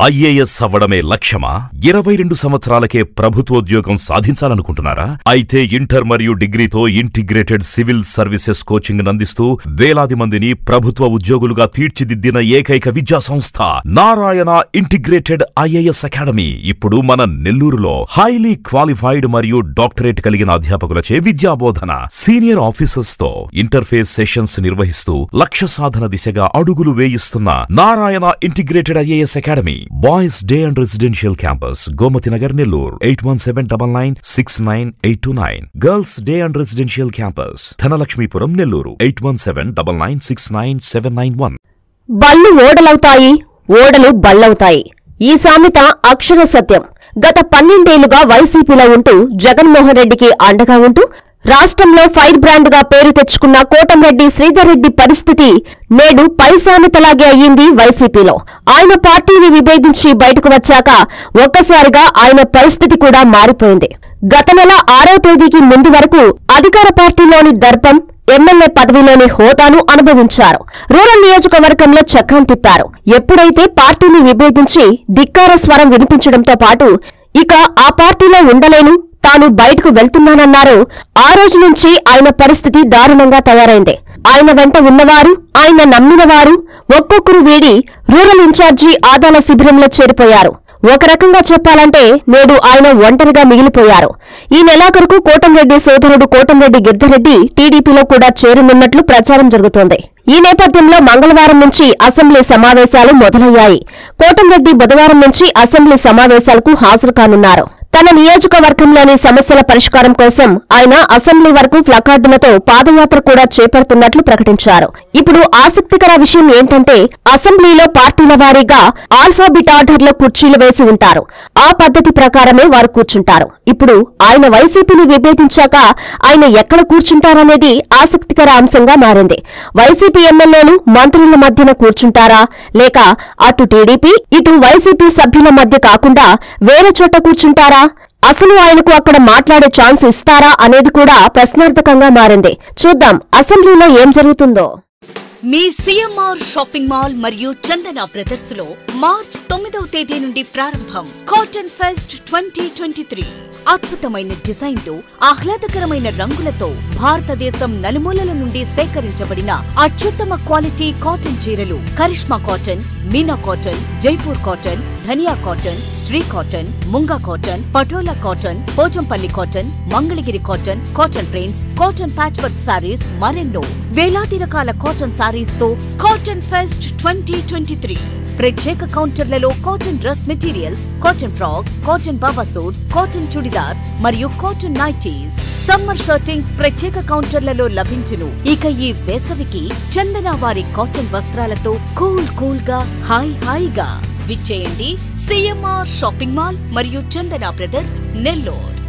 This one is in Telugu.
ఐఏఎస్ అవ్వడమే లక్ష్యమా ఇరవై రెండు సంవత్సరాలకే ప్రభుత్వోద్యోగం సాధించాలనుకుంటున్నారా అయితే ఇంటర్ మరియు డిగ్రీతో ఇంటిగ్రేటెడ్ సివిల్ సర్వీసెస్ కోచింగ్ అందిస్తూ వేలాది మందిని ప్రభుత్వ ఉద్యోగులుగా తీర్చిదిద్దిన ఏకైక విద్యా సంస్థ నారాయణ ఇంటిగ్రేటెడ్ ఐఏఎస్ అకాడమీ ఇప్పుడు మన నెల్లూరులో హైలీ క్వాలిఫైడ్ మరియు డాక్టరేట్ కలిగిన అధ్యాపకులచే విద్యాబోధన సీనియర్ ఆఫీసర్స్ తో ఇంటర్ఫేస్ సెషన్స్ నిర్వహిస్తూ లక్ష్య సాధన దిశగా అడుగులు వేయిస్తున్న Narayana integrated IAS academy boys day and residential campus Gomathi Nagar Nellore eight one seven double nine six nine eight two nine girls day and residential campus Dhanalakshmipuram Nellore eight one seven double nine six nine seven nine one బళ్ళు ఓడలవుతాయి ఓడలు బళ్ళవుతాయి ఈ సామెత అక్షర సత్యం గత పన్నెండేళ్లుగా వైసీపీలో ఉంటూ జగన్మోహన్ రెడ్డికి అండగా ఉంటూ రాష్ట్రంలో ఫైర్ బ్రాండ్ గా పేరు తెచ్చుకున్న కోటంరెడ్డి శ్రీధర్ రెడ్డి పరిస్థితి నేడు పై సామెతలాగే అయ్యింది వైసీపీలో ఆయన పార్టీని విభేదించి బయటకు వచ్చాక ఒక్కసారిగా ఆయన పరిస్థితి కూడా మారిపోయింది గత నెల ఆరో తేదీకి ముందు వరకు అధికార పార్టీలోని దర్పం ఎమ్మెల్యే పదవిలోని హోదాను అనుభవించారు రూరల్ నియోజకవర్గంలో చక్రం తిప్పారు ఎప్పుడైతే పార్టీని విభేదించి ధిక్కార స్వరం వినిపించడంతో పాటు ఇక ఆ పార్టీలో ఉండలేను తాను బయటకు వెళ్తున్నానన్నారు ఆ రోజు నుంచి ఆయన పరిస్థితి దారుణంగా తయారైంది ఆయన వెంట ఉన్నవారు ఆయన నమ్మినవారు ఒక్కొక్కరు వీడి రూరల్ ఇన్ఛార్జి ఆదాల శిబిరంలో చేరిపోయారు ఒక రకంగా చెప్పాలంటే నేడు ఆయన ఒంటరిగా మిగిలిపోయారు ఈ నెలాఖరుకు కోటంరెడ్డి సోదరుడు కోటంరెడ్డి గిద్దరెడ్డి టీడీపీలో కూడా చేరనున్నట్లు ప్రచారం జరుగుతోంది ఈ నేపథ్యంలో మంగళవారం నుంచి అసెంబ్లీ సమావేశాలు మొదలయ్యాయి కోటంరెడ్డి బుధవారం నుంచి అసెంబ్లీ సమావేశాలకు హాజరు కానున్నారు తన నియోజకవర్గంలోని సమస్యల పరిష్కారం కోసం ఆయన అసెంబ్లీ వరకు ప్లకార్డులతో పాదయాత్ర కూడా చేపడుతున్నట్లు ప్రకటించారు ఇప్పుడు ఆసక్తికర విషయం ఏంటంటే అసెంబ్లీలో పార్టీల వారీగా ఆల్ఫాబిట్ ఆర్డర్లో కుర్చీలు వేసి ఉంటారు ఆ పద్ధతి ప్రకారమే వారు కూర్చుంటారు ఇప్పుడు ఆయన వైసీపీని విభేదించాక ఆయన ఎక్కడ కూర్చుంటారనేది ఆసక్తికర అంశంగా మారింది వైసీపీ ఎమ్మెల్యేలు మంత్రుల మధ్యన కూర్చుంటారా లేక అటు టీడీపీ ఇటు వైసీపీ సభ్యుల మధ్య కాకుండా వేరే చోట కూర్చుంటారా అసలు ఆయనకు అక్కడ మాట్లాడే ఛాన్స్ ఇస్తారా అనేది కూడా ప్రశ్నార్థకంగా మారింది చూద్దాం అసెంబ్లీలో ఏం జరుగుతుందో మీ సిఎంఆర్ షాపింగ్ మాల్ మరియు చందన బ్రదర్స్ లో మార్చ్ తొమ్మిదవ తేదీ నుండి ప్రారంభం cotton fest twenty twenty three అద్భుతమైన డిజైన్లు ఆహ్లాదకరమైన రంగులతో భారతదేశం నలుమూలల నుండి సేకరించబడిన అత్యుత్తమ క్వాలిటీ కాటన్ చీరలు Karishma cotton Meena cotton Jaipur cotton Dhaniya cotton Shri cotton Munga cotton Patola cotton Pochampally cotton Mangalagiri cotton cotton prints cotton patch work saris మరెన్నో వేలాది రకాల కాటన్ సారీస్ తో cotton fest twenty twenty three ప్రత్యేక కౌంటర్లలో cotton dress materials cotton frocks cotton baba suits cotton churidars మరియు కాటన్ నైటీస్ సమ్మర్ షర్టింగ్స్ ప్రత్యేక కౌంటర్లలో లభించును ఇక ఈ వేసవికి చందన వారి కాటన్ వస్త్రాలతో కూల్ కూల్ గా హాయ్ హాయిగా విచ్చేయండి సిఎంఆర్ షాపింగ్ మాల్ మరియు చందన బ్రదర్స్ నెల్లూరు